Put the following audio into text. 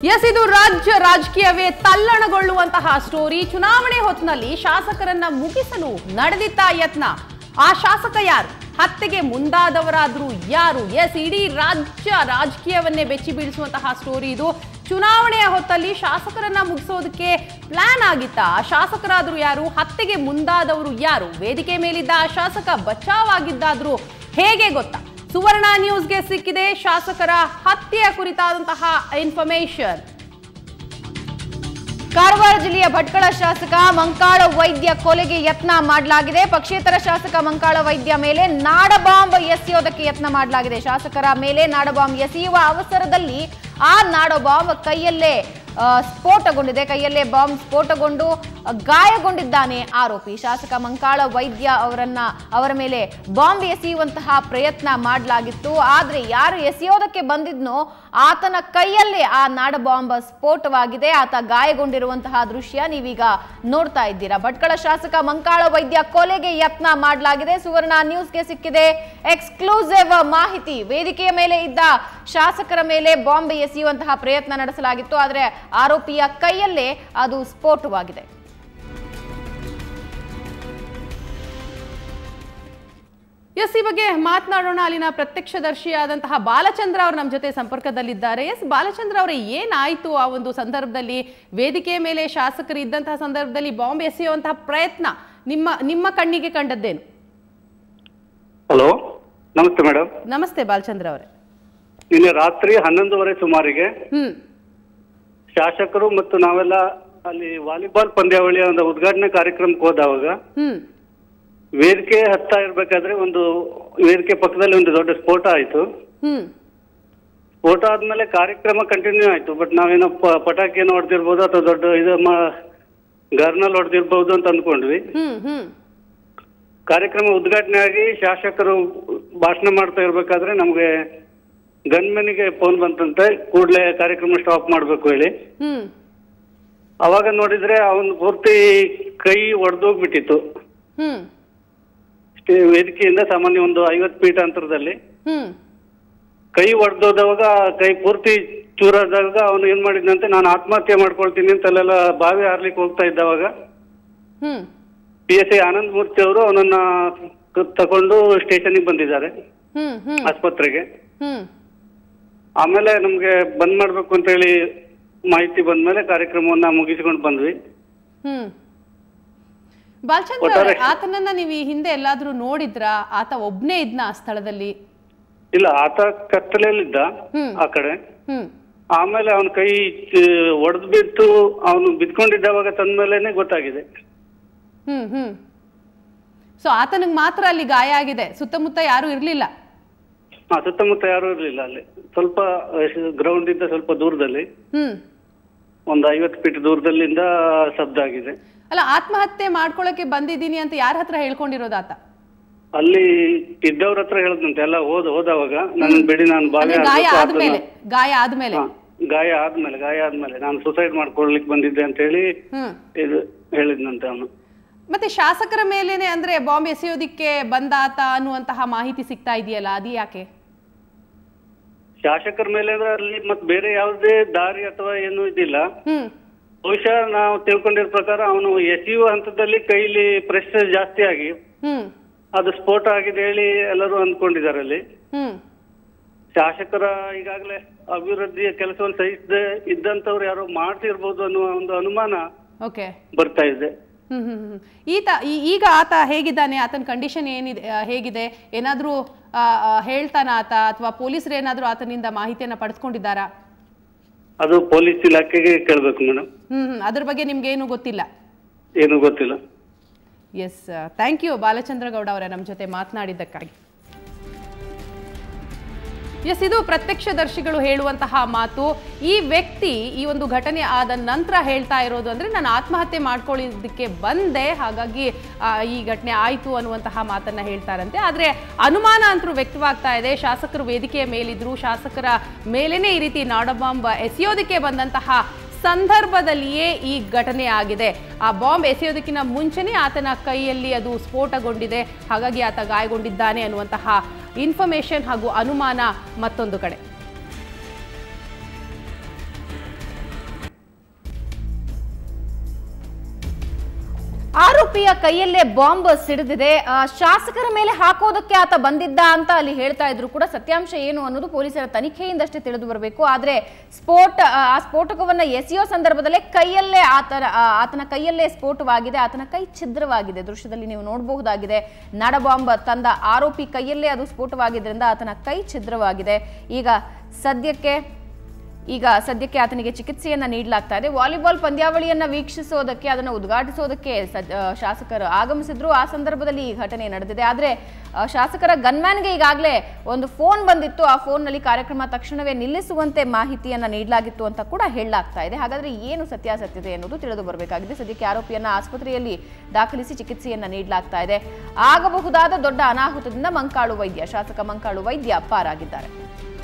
S ಇದು ರಾಜ್ಯ ರಾಜಕೀಯವೇ ತಲ್ಲಣಗೊಳ್ಳುವಂತಹ story ಚುನಾವಣೆ ಹೊತ್ತಿನಲ್ಲಿ ಶಾಸಕರನ್ನ ಮುಗಿಸಲು ನಡೆದಿತ್ತ ಯತ್ನ ಆ ಶಾಸಕ ಯಾರು ಹತ್ಯೆಗೆ ಮುಂದಾದವರಾದ್ರೂ ಯಾರು ಎಸ್ ಇಡೀ ರಾಜ್ಯ ರಾಜಕೀಯವನ್ನೇ ಬೆಚ್ಚಿ ಬೀಳಿಸುವಂತಹ ಸ್ಟೋರಿ ಇದು ಚುನಾವಣೆಯ ಹೊತ್ತಲ್ಲಿ ಶಾಸಕರನ್ನ ಮುಗಿಸೋದಕ್ಕೆ ಪ್ಲಾನ್ ಆಗಿತ್ತ ಆ ಶಾಸಕರಾದ್ರೂ ಯಾರು ಹತ್ಯೆಗೆ ಮುಂದಾದವರು ಯಾರು ವೇದಿಕೆ ಮೇಲಿದ್ದ ಆ ಶಾಸಕ ಬಚಾವಾಗಿದ್ದಾದ್ರೂ ಹೇಗೆ ಗೊತ್ತಾ ಸುವರ್ಣ ನ್ಯೂಸ್ಗೆ ಸಿಕ್ಕಿದೆ ಶಾಸಕರ ಹತ್ಯೆಯ ಕುರಿತಾದಂತಹ ಇನ್ಫಾರ್ಮೇಶನ್ ಕಾರವಾರ ಜಿಲ್ಲೆಯ ಭಟ್ಕಳ ಶಾಸಕ ಮಂಕಾಳ ವೈದ್ಯ ಕೊಲೆಗೆ ಯತ್ನ ಮಾಡಲಾಗಿದೆ ಪಕ್ಷೇತರ ಶಾಸಕ ಮಂಕಾಳ ವೈದ್ಯ ಮೇಲೆ ನಾಡಬಾಂಬ್ ಎಸೆಯೋದಕ್ಕೆ ಯತ್ನ ಮಾಡಲಾಗಿದೆ ಶಾಸಕರ ಮೇಲೆ ನಾಡಬಾಂಬ್ ಎಸೆಯುವ ಅವಸರದಲ್ಲಿ ಆ ನಾಡಬಾಂಬ್ ಕೈಯಲ್ಲೇ ಆ, ಸ್ಫೋಟಗೊಂಡಿದೆ ಕೈಯಲ್ಲೇ ಬಾಂಬ್ ಸ್ಫೋಟಗೊಂಡು ಆ, ಗಾಯಗೊಂಡಿದ್ದಾನೆ ಆರೋಪಿ ಶಾಸಕ ಮಂಕಾಳ ವೈದ್ಯ ಅವರನ್ನ ಅವರ ಮೇಲೆ ಬಾಂಬ್ ಎಸೆಯುವಂತಹ ಪ್ರಯತ್ನ ಮಾಡಲಾಗಿತ್ತು ಆದ್ರೆ ಯಾರು ಎಸೆಯೋದಕ್ಕೆ ಬಂದಿದ್ನೋ ಆತನ ಕೈಯಲ್ಲೇ ಆ ನಾಡ ಬಾಂಬ್ ಸ್ಫೋಟವಾಗಿದೆ ಆತ ಗಾಯಗೊಂಡಿರುವಂತಹ ದೃಶ್ಯ ನೀವೀಗ ನೋಡ್ತಾ ಇದ್ದೀರಾ ಭಟ್ಕಳ ಶಾಸಕ ಮಂಕಾಳ ವೈದ್ಯ ಕೊಲೆಗೆ ಯತ್ನ ಮಾಡಲಾಗಿದೆ ಸುವರ್ಣ ನ್ಯೂಸ್ಗೆ ಸಿಕ್ಕಿದೆ ಎಕ್ಸ್ಕ್ಲೂಸಿವ್ ಮಾಹಿತಿ ವೇದಿಕೆಯ ಮೇಲೆ ಇದ್ದ ಶಾಸಕರ ಮೇಲೆ ಬಾಂಬ್ ಎಸೆಯುವಂತಹ ಪ್ರಯತ್ನ ನಡೆಸಲಾಗಿತ್ತು ಆದರೆ ಆರೋಪಿಯ ಕೈಯಲ್ಲೇ ಅದು ಸ್ಫೋಟವಾಗಿದೆ ಎಸ್ ಈ ಬಗ್ಗೆ ಮಾತನಾಡೋಣ ಅಲ್ಲಿನ ಪ್ರತ್ಯಕ್ಷದರ್ಶಿಯಾದಂತಹ ಬಾಲಚಂದ್ರ ಅವರು ನಮ್ಮ ಜೊತೆ ಸಂಪರ್ಕದಲ್ಲಿದ್ದಾರೆ ಎಸ್ ಬಾಲಚಂದ್ರ ಅವರೇ ಏನಾಯ್ತು ಆ ಒಂದು ಸಂದರ್ಭದಲ್ಲಿ ವೇದಿಕೆಯ ಮೇಲೆ ಶಾಸಕರು ಇದ್ದಂತಹ ಸಂದರ್ಭದಲ್ಲಿ ಬಾಂಬ್ ಎಸೆಯುವಂತಹ ಪ್ರಯತ್ನ ನಿಮ್ಮ ನಿಮ್ಮ ಕಣ್ಣಿಗೆ ಕಂಡದ್ದೇನು ಹಲೋ ನಮಸ್ತೆ ಮೇಡಮ್ ನಮಸ್ತೆ ಬಾಲಚಂದ್ರ ಅವರೇ ನಿನ್ನೆ ರಾತ್ರಿ ಹನ್ನೊಂದುವರೆ ಸುಮಾರಿಗೆ ಹ್ಮ್ ಶಾಸಕರು ಮತ್ತು ನಾವೆಲ್ಲ ಅಲ್ಲಿ ವಾಲಿಬಾಲ್ ಪಂದ್ಯಾವಳಿಯ ಒಂದು ಉದ್ಘಾಟನೆ ಕಾರ್ಯಕ್ರಮಕ್ಕೆ ಹೋದವಾಗ ಹ್ಮ್ ವೇದಿಕೆ ಹತ್ತಾ ಇರ್ಬೇಕಾದ್ರೆ ಒಂದು ವೇದಿಕೆ ಪಕ್ಕದಲ್ಲಿ ಒಂದು ದೊಡ್ಡ ಸ್ಫೋಟ ಆಯ್ತು ಹ್ಮ್ ಸ್ಫೋಟ ಆದ್ಮೇಲೆ ಕಾರ್ಯಕ್ರಮ ಕಂಟಿನ್ಯೂ ಆಯ್ತು ಬಟ್ ನಾವೇನೋ ಪ- ಪಟಾಕಿ ಏನೋ ಹೊಡೆದಿರ್ಬೋದು ಅಥವಾ ದೊಡ್ಡ ಇದು ಗರ್ನಲ್ಲಿ ಹೊಡೆದಿರ್ಬೋದು ಅಂತ ಅಂದ್ಕೊಂಡ್ವಿ ಹ್ಮ್ ಹ್ಮ್ ಕಾರ್ಯಕ್ರಮ ಉದ್ಘಾಟನೆ ಆಗಿ ಶಾಸಕರು ಭಾಷಣ ಮಾಡ್ತಾ ಇರ್ಬೇಕಾದ್ರೆ ನಮ್ಗೆ ಗನ್ಮೆನ್ಗೆ ಫೋನ್ ಬಂತಂತೆ ಕೂಡಲೇ ಕಾರ್ಯಕ್ರಮ ಸ್ಟಾಪ್ ಮಾಡ್ಬೇಕು ಹೇಳಿ ಹ್ಮ್ ಅವಾಗ ನೋಡಿದ್ರೆ ಅವನ್ ಪೂರ್ತಿ ಕೈ ಒಡೆದೋಗ್ಬಿಟ್ಟಿತ್ತು ಹ್ಮ್ ವೇದಿಕೆಯಿಂದ ಸಾಮಾನ್ಯ ಒಂದು ಐವತ್ತು ಫೀಟ್ ಅಂತರದಲ್ಲಿ ಹ್ಮ್ ಕೈ ಒಡೆದೋದವಾಗ ಕೈ ಪೂರ್ತಿ ಚೂರಾದಾಗ ಅವನು ಏನ್ ಮಾಡಿದ್ನಂತೆ ನಾನು ಆತ್ಮಹತ್ಯೆ ಮಾಡ್ಕೊಳ್ತೀನಿ ಅಂತ ಅಲ್ಲೆಲ್ಲ ಬಾವಿ ಹಾರ್ಲಿಕ್ಕೆ ಹೋಗ್ತಾ ಇದ್ದವಾಗ ಹ್ಮ್ P S I Anand Murthy ಅವರು ಅವನನ್ನ ಕ- ತಕೊಂಡು ಸ್ಟೇಷನ್ಗೆ ಬಂದಿದ್ದಾರೆ ಹ್ಮ್ ಹ್ಮ್ ಆಸ್ಪತ್ರೆಗೆ ಹ್ಮ್ ಆಮೇಲೆ ನಮ್ಗೆ ಬಂದ್ ಮಾಡ್ಬೇಕು ಅಂತ ಹೇಳಿ ಮಾಹಿತಿ ಬಂದ್ಮೇಲೆ ಕಾರ್ಯಕ್ರಮವನ್ನ ಮುಗಿಸಿಕೊಂಡು ಬಂದ್ವಿ ಹ್ಮ್ ಬಾಲಚಂದ್ರ ಅವರೇ, ಒಟ್ಟಾರೆ- ಆತನನ್ನ ನೀವು ಈ ಹಿಂದೆ ಎಲ್ಲಾದ್ರೂ ನೋಡಿದ್ರಾ ಆತ ಒಬ್ನೇ ಇದ್ನ ಆ ಸ್ಥಳದಲ್ಲಿ ಇಲ್ಲ ಆತ ಕತ್ತಲೆಯಲ್ಲಿದ್ದ ಹ್ಮ್. ಆ ಕಡೆ ಹ್ಮ್ ಆಮೇಲೆ ಅವನ ಕೈ ಒಡೆದು ಬಿತ್ತು ಅವನು ಬಿದ್ಕೊಂಡಿದ್ದವಾಗ ತಂದ್ಮೇಲೆನೆ ಗೊತ್ತಾಗಿದೆ ಹ್ಮ್ ಹ್ಮ್ ಸೊ ಆತನಿಗೆ ಮಾತ್ರ ಅಲ್ಲಿ ಗಾಯ ಆಗಿದೆ ಸುತ್ತಮುತ್ತ ಯಾರು ಇರ್ಲಿಲ್ಲ ಹಾ ಸುತ್ತಮುತ್ತ ಯಾರು ಇರ್ಲಿಲ್ಲ ಅಲ್ಲಿ ಸ್ವಲ್ಪ ಗ್ರೌಂಡ್ ಇಂದ ಸ್ವಲ್ಪ ದೂರದಲ್ಲಿ ಹ್ಮ್ ಒಂದು ಐವತ್ತು ಫೀಟ್ ದೂರದಲ್ಲಿಂದ ಶಬ್ದ ಆಗಿದೆ ಅಲ್ಲ ಆತ್ಮಹತ್ಯೆ ಮಾಡ್ಕೊಳಕ್ಕೆ ಬಂದಿದ್ದೀನಿ ಅಂತ ಯಾರ ಹತ್ರ ಹೇಳ್ಕೊಂಡಿರೋದು ಆತ ಅಲ್ಲಿ ಇದ್ದವ್ರ ಹತ್ರ ಹೇಳದಂತೆ ಎಲ್ಲ ಹೋದ ಹೋದವಾಗ ನನ್ನ ಬಿಡಿ ನಾನು ಬಾವಿ ಅಂದ್ರೆ ಗಾಯ ಹಾರ್ಬೇಕು, ಆದ್ಮೇಲೆ ಅದನ್ನ- ಗಾಯ ಆದ್ಮೇಲೆ ಹಾ, ಗಾಯ ಆದ್ಮೇಲೆ ಗಾಯ ಆದ್ಮೇಲೆ ನಾನು ಸುಸೈಡ್ ಮಾಡ್ಕೊಳ್ಲಿಕ್ಕೆ ಬಂದಿದ್ದೆ ಅಂತ ಹೇಳಿ ಹ್ಮ್ ಇದು ಹೇಳಿದ್ನಂತೆ ಅವನು ಮತ್ತೆ ಶಾಸಕರ ಮೇಲೇನೆ ಅಂದ್ರೆ ಬಾಂಬ್ ಎಸೆಯೋದಿಕ್ಕೆ ಬಂದಾತ ಅನ್ನುವಂತಹ ಮಾಹಿತಿ ಸಿಗ್ತಾ ಇದೆಯಲ್ಲ ಅದು ಯಾಕೆ ಶಾಸಕರ ಮೇಲೆ ಅಂದ್ರೆ ಅಲ್ಲಿ ಮತ್ತೆ ಬೇರೆ ಯಾವುದೇ ದಾರಿ ಅಥವಾ ಏನು ಇದಿಲ್ಲ ಹ್ಮ್ ಬಹುಶಃ ನಾವು ತಿಳ್ಕೊಂಡಿರೋ ಪ್ರಕಾರ ಅವನು ಎಸೆಯುವ ಹಂತದಲ್ಲಿ ಕೈಲಿ ಪ್ರೆಷರ್ ಜಾಸ್ತಿ ಆಗಿ ಹ್ಮ್ ಅದು ಸ್ಫೋಟ ಆಗಿದೆ ಹೇಳಿ ಎಲ್ಲರೂ ಅಂದ್ಕೊಂಡಿದ್ದಾರೆ ಅಲ್ಲಿ ಹ್ಮ್ ಶಾಸಕರ ಈಗಾಗಲೇ ಅಭಿವೃದ್ಧಿಯ ಕೆಲಸವನ್ನು ಸಹಿಸದೆ ಇದ್ದಂತವ್ರು ಯಾರೋ ಮಾಡ್ತಿರ್ಬೋದು ಅನ್ನುವ ಒಂದು ಅನುಮಾನ ಓಕೆ ಬರ್ತಾ ಇದೆ ಹ್ಮ್ ಹ್ಮ್ ಹ್ಮ್ ಈತ ಈ- ಈಗ ಆತ ಹೇಗಿದ್ದಾನೆ ಆತನ ಕಂಡೀಷನ್ ಏನಿದೆ ಆ, ಹೇಗಿದೆ ಏನಾದ್ರೂ ಆ, ಆ, ಹೇಳ್ತಾನ ಆತ ಅಥವಾ ಪೊಲೀಸರು ಏನಾದ್ರೂ ಆತನಿಂದ ಮಾಹಿತಿಯನ್ನ ಪಡೆದುಕೊಂಡಿದ್ದಾರಾ ಅದು ಪೊಲೀಸ್ ಇಲಾಖೆಗೆ ಕೇಳಬೇಕು ಮೇಡಮ್ ಹ್ಮ್ ಹ್ಮ್ ಅದ್ರ ಬಗ್ಗೆ ನಿಮ್ಗೆ ಏನು ಗೊತ್ತಿಲ್ಲ ಏನು ಗೊತ್ತಿಲ್ಲ yes thank you Balachandra Gowda ಅವರೇ ನಮ್ಮ ಜೊತೆ ಮಾತನಾಡಿದ್ದಕ್ಕಾಗಿ ಎಸ್ ಇದು ಪ್ರತ್ಯಕ್ಷದರ್ಶಿಗಳು ಹೇಳುವಂತಹ ಮಾತು ಈ ವ್ಯಕ್ತಿ ಈ ಒಂದು ಘಟನೆ ಆದ ನಂತರ ಹೇಳ್ತಾ ಇರೋದು ಅಂದ್ರೆ ನಾನು ಆತ್ಮಹತ್ಯೆ ಮಾಡ್ಕೊಳ್ಳೋದಕ್ಕೆ ಬಂದೆ ಹಾಗಾಗಿ ಆ, ಈ ಘಟನೆ ಆಯಿತು ಅನ್ನುವಂತಹ ಮಾತನ್ನ ಹೇಳ್ತಾರಂತೆ ಆದ್ರೆ ಅನುಮಾನ ಅಂತೂ ವ್ಯಕ್ತವಾಗ್ತಾ ಇದೆ ಶಾಸಕರು ವೇದಿಕೆಯ ಮೇಲಿದ್ರು ಶಾಸಕರ ಮೇಲೇನೆ ಈ ರೀತಿ ನಾಡಬಾಂಬ್ ಎಸೆಯೋದಕ್ಕೆ ಬಂದಂತಹ ಸಂದರ್ಭದಲ್ಲಿಯೇ ಈ ಘಟನೆ ಆಗಿದೆ ಆ ಬಾಂಬ್ ಎಸೆಯೋದಕ್ಕಿಂತ ಮುಂಚೆನೇ ಆತನ ಕೈಯಲ್ಲಿ ಅದು ಸ್ಫೋಟಗೊಂಡಿದೆ ಹಾಗಾಗಿ ಆತ ಗಾಯಗೊಂಡಿದ್ದಾನೆ ಅನ್ನುವಂತಹ ಇನ್ಫಾರ್ಮೇಶನ್ ಹಾಗೂ ಅನುಮಾನ ಮತ್ತೊಂದು ಕಡೆ ಆರೋಪಿಯ ಕೈಯಲ್ಲೇ ಬಾಂಬ್ ಸಿಡಿದಿದೆ ಆ, ಶಾಸಕರ ಮೇಲೆ ಹಾಕೋದಕ್ಕೆ ಆತ ಬಂದಿದ್ದ ಅಂತ ಅಲ್ಲಿ ಹೇಳ್ತಾ ಇದ್ರು ಕೂಡ ಸತ್ಯಾಂಶ ಏನು ಅನ್ನೋದು ಪೊಲೀಸರ ತನಿಖೆಯಿಂದಷ್ಟೇ ತಿಳಿದು ಬರಬೇಕು ಆದ್ರೆ ಸ್ಫೋಟ ಆ, ಆ ಸ್ಫೋಟಕವನ್ನ ಎಸೆಯೋ ಸಂದರ್ಭದಲ್ಲೇ ಕೈಯಲ್ಲೇ ಆತನ ಆ, ಆತನ ಕೈಯಲ್ಲೇ ಸ್ಫೋಟವಾಗಿದೆ ಆತನ ಕೈ ಛಿದ್ರವಾಗಿದೆ ದೃಶ್ಯದಲ್ಲಿ ನೀವು ನೋಡಬಹುದಾಗಿದೆ ನಾಡಬಾಂಬ್ ತಂದ ಆರೋಪಿ ಕೈಯಲ್ಲೇ ಅದು ಸ್ಫೋಟವಾಗಿದ್ದರಿಂದ ಆತನ ಕೈ ಛಿದ್ರವಾಗಿದೆ ಈಗ ಸದ್ಯಕ್ಕೆ ಈಗ ಸದ್ಯಕ್ಕೆ ಆತನಿಗೆ ಚಿಕಿತ್ಸೆಯನ್ನ ನೀಡಲಾಗ್ತಾ ಇದೆ ವಾಲಿಬಾಲ್ ಪಂದ್ಯಾವಳಿಯನ್ನ ವೀಕ್ಷಿಸೋದಕ್ಕೆ ಅದನ್ನು ಉದ್ಘಾಟಿಸೋದಕ್ಕೆ ಸದ್- ಆ, ಶಾಸಕರು ಆಗಮಿಸಿದ್ರು ಆ ಸಂದರ್ಭದಲ್ಲಿ ಈ ಘಟನೆ ನಡೆದಿದೆ ಆದ್ರೆ ಆ, ಶಾಸಕರ ಗನ್ಮ್ಯಾನ್ಗೆ ಈಗಾಗಲೇ ಒಂದು ಫೋನ್ ಬಂದಿತ್ತು ಆ ಫೋನ್ನಲ್ಲಿ ಕಾರ್ಯಕ್ರಮ ತಕ್ಷಣವೇ ನಿಲ್ಲಿಸುವಂತೆ ಮಾಹಿತಿಯನ್ನ ನೀಡಲಾಗಿತ್ತು ಅಂತ ಕೂಡ ಹೇಳಲಾಗ್ತಾ ಇದೆ ಹಾಗಾದ್ರೆ ಏನು ಸತ್ಯಾಸತ್ಯತೆ ಎನ್ನುವುದು ತಿಳಿದು ಬರಬೇಕಾಗಿದೆ ಸದ್ಯಕ್ಕೆ ಆರೋಪಿಯನ್ನ ಆಸ್ಪತ್ರೆಯಲ್ಲಿ ದಾಖಲಿಸಿ ಚಿಕಿತ್ಸೆಯನ್ನ ನೀಡಲಾಗ್ತಾ ಇದೆ ಆಗಬಹುದಾದ ದೊಡ್ಡ ಅನಾಹುತದಿಂದ ಮಂಕಾಳು ವೈದ್ಯ ಶಾಸಕ ಮಂಕಾಳು ವೈದ್ಯ ಪಾರಾಗಿದ್ದಾರೆ